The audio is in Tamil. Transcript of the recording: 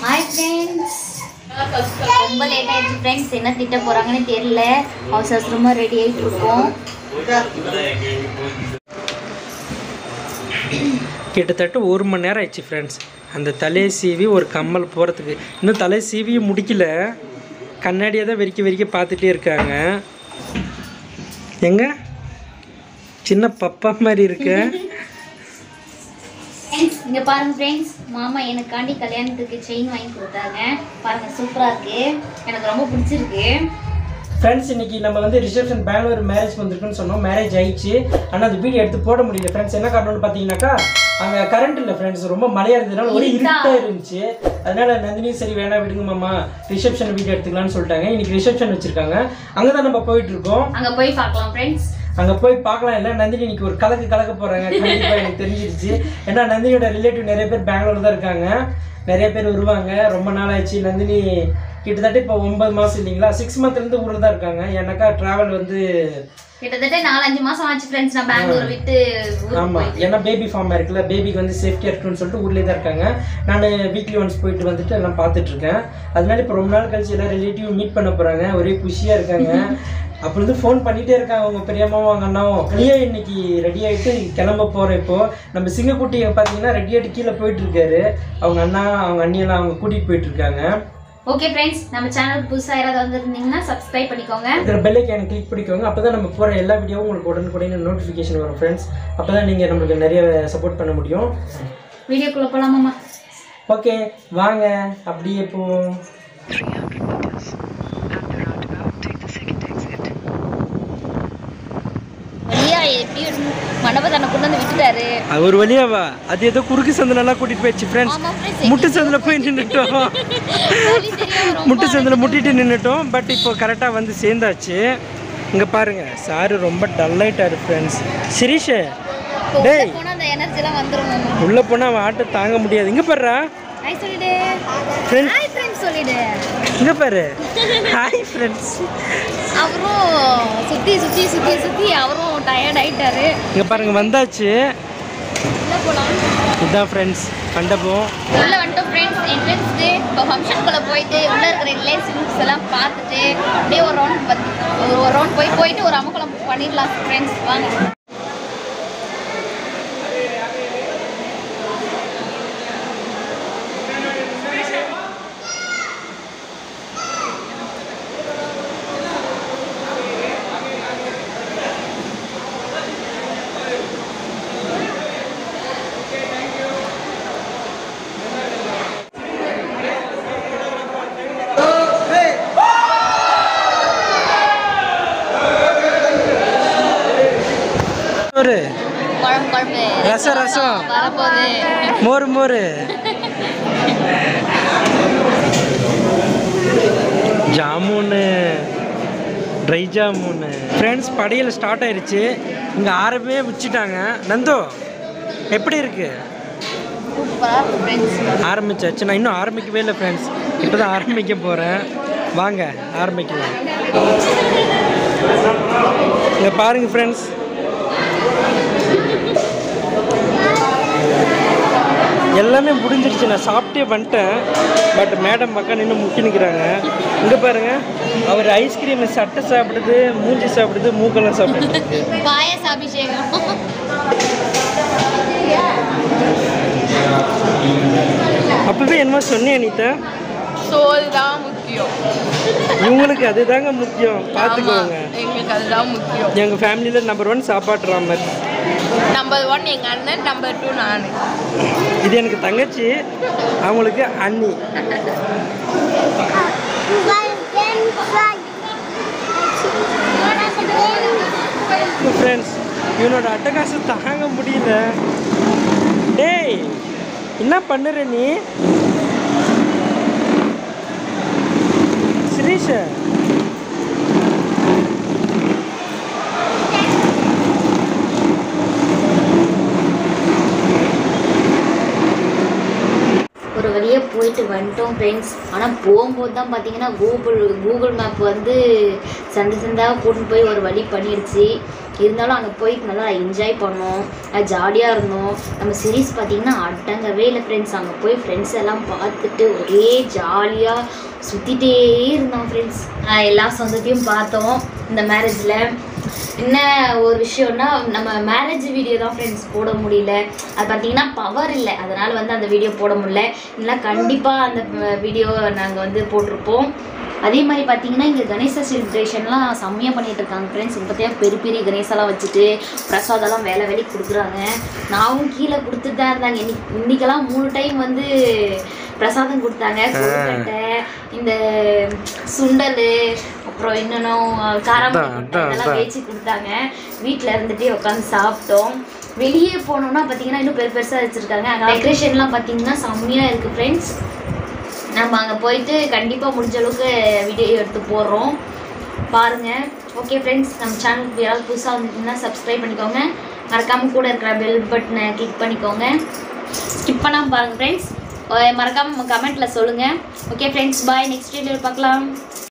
ஹாய் ஃப்ரெண்ட்ஸ் ரொம்ப லேட் ஆயிடுச்சு ஃப்ரெண்ட்ஸ் என்ன திட்ட போகிறாங்கன்னு தெரியல அவசர அவசரமாக ரெடி ஆகிட்டு இருக்கோம் கிட்டத்தட்ட ஒரு மணி நேரம் ஆயிடுச்சு ஃப்ரெண்ட்ஸ் அந்த தலையை சீவி ஒரு கம்மல் போகிறதுக்கு இன்னும் தலை சீவியும் முடிக்கல கண்ணாடியை தான் வெறிக்க வெறிக்க பார்த்துட்டே இருக்காங்க எங்க சின்ன பப்பா மாதிரி இருக்கு ஃப்ரெண்ட்ஸ் இங்கே பாருங்க ஃப்ரெண்ட்ஸ் மாமா எனக்காண்டி கல்யாணத்துக்கு செயின் வாங்கி கொடுத்தாங்க பாருங்க சூப்பராக இருக்கு எனக்கு ரொம்ப பிடிச்சிருக்கு ஃப்ரெண்ட்ஸ் இன்னைக்கு நம்ம வந்து ரிசப்ஷன் பெங்களூர் மேரேஜ் வந்திருக்குன்னு சொன்னோம் மேரேஜ் ஆயிடுச்சு ஆனால் அந்த வீடியோ எடுத்து போட முடியல ஃப்ரெண்ட்ஸ் என்ன காரணம்னு பார்த்தீங்கன்னாக்கா அங்கே கரண்ட் இல்லை ஃப்ரெண்ட்ஸ் ரொம்ப மழையாக இருந்ததுனால ஒரு இருட்டாக இருந்துச்சு அதனால நந்தினி சரி வேணாம் விடுங்க மாமா ரிசப்ஷன் வீடியோ எடுத்துக்கலாம்னு சொல்லிட்டாங்க இன்னைக்கு ரிசப்ஷன் வச்சிருக்காங்க அங்கே தான் நம்ம போயிட்டு இருக்கோம் அங்கே போய் பார்க்கலாம் ஃப்ரெண்ட்ஸ் அங்கே போய் பார்க்கலாம் இல்லை நந்தினி இன்னைக்கு ஒரு கலக்கு கலக்க போகிறாங்க கண்டிப்பாக எனக்கு தெரிஞ்சிருச்சு ஏன்னா நந்தினியோட ரிலேட்டிவ் நிறைய பேர் பெங்களூர் தான் இருக்காங்க நிறைய பேர் வருவாங்க ரொம்ப நாள் ஆச்சு நந்தினி கிட்டத்தட்ட இப்போ ஒன்பது மாதம் இல்லைங்களா சிக்ஸ் மந்த்லேருந்து ஊரில் தான் இருக்காங்க ஏன்னாக்கா ட்ராவல் வந்து கிட்டத்தட்ட நாலஞ்சு மாசம் ஆச்சு ஃப்ரெண்ட்ஸ் நான் பெங்களூர் விட்டு ஊருக்கு ஆமாம் போயிட்டு ஏன்னா பேபி ஃபார்மாக இருக்குல்ல பேபிக்கு வந்து சேஃப்டியாக இருக்கணும்னு சொல்லிட்டு ஊர்லேயே தான் இருக்காங்க நான் வீக்லி ஒன்ஸ் போயிட்டு வந்துட்டு எல்லாம் பார்த்துட்டு இருக்கேன் அதனால இப்போ ரொம்ப நாள் கழிச்சு எல்லா ரிலேட்டிவ் மீட் பண்ண போகிறாங்க ஒரே குஷியாக இருக்காங்க அப்போ வந்து ஃபோன் பண்ணிகிட்டே இருக்காங்க அவங்க பெரியம்மாவும் அவங்க அண்ணாவும் நீயே இன்னைக்கு ரெடி ஆகிட்டு கிளம்ப போகிறோம் இப்போ நம்ம சிங்கக்குட்டி பார்த்தீங்கன்னா ரெடி ஆகிட்டு கீழே போயிட்டு இருக்காரு அவங்க அண்ணா அவங்க அண்ணியெல்லாம் அவங்க கூட்டிகிட்டு போயிட்டு இருக்காங்க ஓகே ஃப்ரெண்ட்ஸ் நம்ம சேனலுக்கு புதுசாக யாராவது வந்திருந்தீங்கன்னா சப்ஸ்கிரைப் பண்ணிக்கோங்க இதில் பெல்லைக்கான கிளிக் பண்ணிக்கோங்க அப்போ தான் நம்ம போகிற எல்லா வீடியோவும் உங்களுக்கு உடனுக்குடனே நோட்டிஃபிகேஷன் வரும் ஃப்ரெண்ட்ஸ் அப்போ தான் நீங்கள் நம்மளுக்கு நிறைய சப்போர்ட் பண்ண முடியும் வீடியோக்குள்ளே போகலாமாம்மா ஓகே வாங்க அப்படியே போவோம் வழியா எப்படி மண்டபத்தான கொண்டு வந்து விட்டுட்டாரு ஒரு வழியாவா அது ஏதோ குறுக்கு சந்திலெல்லாம் கூட்டிட்டு போயிடுச்சு ஃப்ரெண்ட்ஸ் ஆமா ஃப்ரெண்ட்ஸ் முட்டு சந்தில் போய் நின்றுட்டோம் வழி தெரியாம ரொம்ப முட்டு சந்தில் முட்டிட்டு நின்றுட்டோம் பட் இப்போ கரெக்டாக வந்து சேர்ந்தாச்சு இங்கே பாருங்க சாரு ரொம்ப டல்லாயிட்டாரு ஃப்ரெண்ட்ஸ் சிரீஷே இப்போ உள்ள டேய் போனா அந்த எனர்ஜிலாம் வந்துரும் மாமா உள்ளே போனால் அவன் ஆட்டை தாங்க முடியாது இங்கே பாருடா ஹாய் சொல்லிடு ஃப்ரெண்ட்ஸ் ஹாய் ஃப்ரெண்ட்ஸ் சொல்லிடு இங்கே பாரு ஹாய் ஃப்ரெண்ட்ஸ் அவரும் சுத்தி சுத்தி சுத்தி சுத்தி அவரும் டயர்ட் ஆயிட்டாரு இங்கே பாருங்க வந்தாச்சு உள்ள போலாம் இதுதான் ஃப்ரெண்ட்ஸ் மண்டபம் உள்ள வந்துட்டோம் ஃப்ரெண்ட்ஸ் என்ட்ரன்ஸ்க்கு இப்போ ஃபங்க்ஷனுக்குள்ள போயிட்டு உள்ள இருக்கிற ரிலேஷன்ஸ் எல்லாம் பார்த்துட்டு அப்படியே ஒரு ரவுண்ட் ஒரு ரவுண்ட் போய் போயிட்டு ஒரு அமக்கலம் பண்ணிடலாம் ஃப்ரெண்ட்ஸ் வாங்க ஒரு குழம்பு குழம்பு ரசம், ரசம். வரப்போகுது மோர் மோர் ஜாமுன்னு ட்ரை ஜாமுன்னு ஃப்ரெண்ட்ஸ் படையில் ஸ்டார்ட் ஆயிருச்சு இங்கே ஆரம்பமே வச்சுட்டாங்க நந்தோ எப்படி இருக்கு சூப்பராக இருக்கும் ஃப்ரெண்ட்ஸ் ஆரம்பிச்சாச்சு நான் இன்னும் ஆரம்பிக்கவே இல்லை ஃப்ரெண்ட்ஸ் இப்போ தான் ஆரம்பிக்க போகிறேன் வாங்க ஆரம்பிக்கலாம் இங்கே பாருங்கள் ஃப்ரெண்ட்ஸ் எல்லாமே முடிஞ்சிருச்சு நான் சாப்பிட்டே வந்துட்டேன் பட் மேடம் மக்கா நின்று முக்கி நிற்கிறாங்க இங்கே பாருங்க அவர் ஐஸ்கிரீம் சட்டை சாப்பிடுது மூஞ்சி சாப்பிடுது மூக்கெல்லாம் சாப்பிடுது பாயச அபிஷேகம் அப்பவே என்னமோ சொன்னேன் அனிதா சோல் தான் முக்கியம் இவங்களுக்கு அதுதாங்க முக்கியம் பார்த்துக்கோங்க எங்களுக்கு அதுதான் முக்கியம் எங்கள் ஃபேமிலியில் நம்பர் ஒன் சாப்பாட்டு ராமர் நம்பர் ஒன் எங்கள் அண்ணன் நம்பர் டூ நான் இது எனக்கு தங்கச்சி அவங்களுக்கு அண்ணி ஃப்ரெண்ட்ஸ் இவனோட அட்டகாசம் தாங்க முடியல டேய் என்ன பண்ணுற நீ சிரீஷ ஒரு வழியாக போயிட்டு வந்துட்டோம் ஃப்ரெண்ட்ஸ் ஆனால் போகும்போது தான் பார்த்தீங்கன்னா கூகுள் கூகுள் மேப் வந்து சந்து சந்தாக கூட்டிட்டு போய் ஒரு வழி பண்ணிடுச்சு இருந்தாலும் அங்கே போய் நல்லா என்ஜாய் பண்ணோம் ஜாலியாக இருந்தோம் நம்ம சீரீஸ் பார்த்தீங்கன்னா அடங்கவே இல்லை ஃப்ரெண்ட்ஸ் அங்கே போய் ஃப்ரெண்ட்ஸ் எல்லாம் பார்த்துட்டு ஒரே ஜாலியாக சுற்றிட்டே இருந்தோம் ஃப்ரெண்ட்ஸ் எல்லா சொந்தத்தையும் பார்த்தோம் இந்த மேரேஜில் என்ன ஒரு விஷயம்னா நம்ம மேரேஜ் வீடியோ தான் ஃப்ரெண்ட்ஸ் போட முடியல அது பார்த்தீங்கன்னா பவர் இல்லை அதனால் வந்து அந்த வீடியோ போட முடியல இல்லைனா கண்டிப்பாக அந்த வீடியோ நாங்கள் வந்து போட்டிருப்போம் அதே மாதிரி பார்த்தீங்கன்னா இங்கே கணேச செலிப்ரேஷன்லாம் செம்மையாக பண்ணிட்டு இருக்காங்க ஃப்ரெண்ட்ஸ் இங்கே பார்த்தீங்கன்னா பெரிய பெரிய கணேசெல்லாம் வச்சுட்டு பிரசாதெல்லாம் வேலை வேலைக்கு கொடுக்குறாங்க நாவும் கீழே கொடுத்துட்டு தான் இருந்தாங்க இன்னைக்கு இன்னைக்கெல்லாம் மூணு டைம் வந்து பிரசாதம் கொடுத்தாங்க கொழுக்கட்டை இந்த சுண்டல் அப்புறம் இன்னொன்னும் காராமணி கொட்டை இதெல்லாம் வச்சு கொடுத்தாங்க வீட்டில் இருந்துட்டே உட்காந்து சாப்பிட்டோம் வெளியே போனோம்னா பார்த்தீங்கன்னா இன்னும் பெரு பெருசாக வச்சுருக்காங்க அங்கே டெக்கரேஷன்லாம் பார்த்தீங்கன்னா செம்மையாக இருக்குது ஃப்ரெண்ட்ஸ் நம்ம அங்கே போயிட்டு கண்டிப்பாக முடிஞ்ச அளவுக்கு வீடியோ எடுத்து போடுறோம் பாருங்கள் ஓகே ஃப்ரெண்ட்ஸ் நம்ம சேனலுக்கு யாராவது புதுசாக வந்துருந்தீங்கன்னா சப்ஸ்கிரைப் பண்ணிக்கோங்க மறக்காமல் கூட இருக்கிற பெல் பட்டனை கிளிக் பண்ணிக்கோங்க ஸ்கிப் பண்ணாமல் பாருங்கள் ஃப்ரெண்ட்ஸ் மறக்காமல் கமெண்ட்டில் சொல்லுங்கள் ஓகே ஃப்ரெண்ட்ஸ் பாய் நெக்ஸ்ட் வீடியோவில் பார்க்கலாம்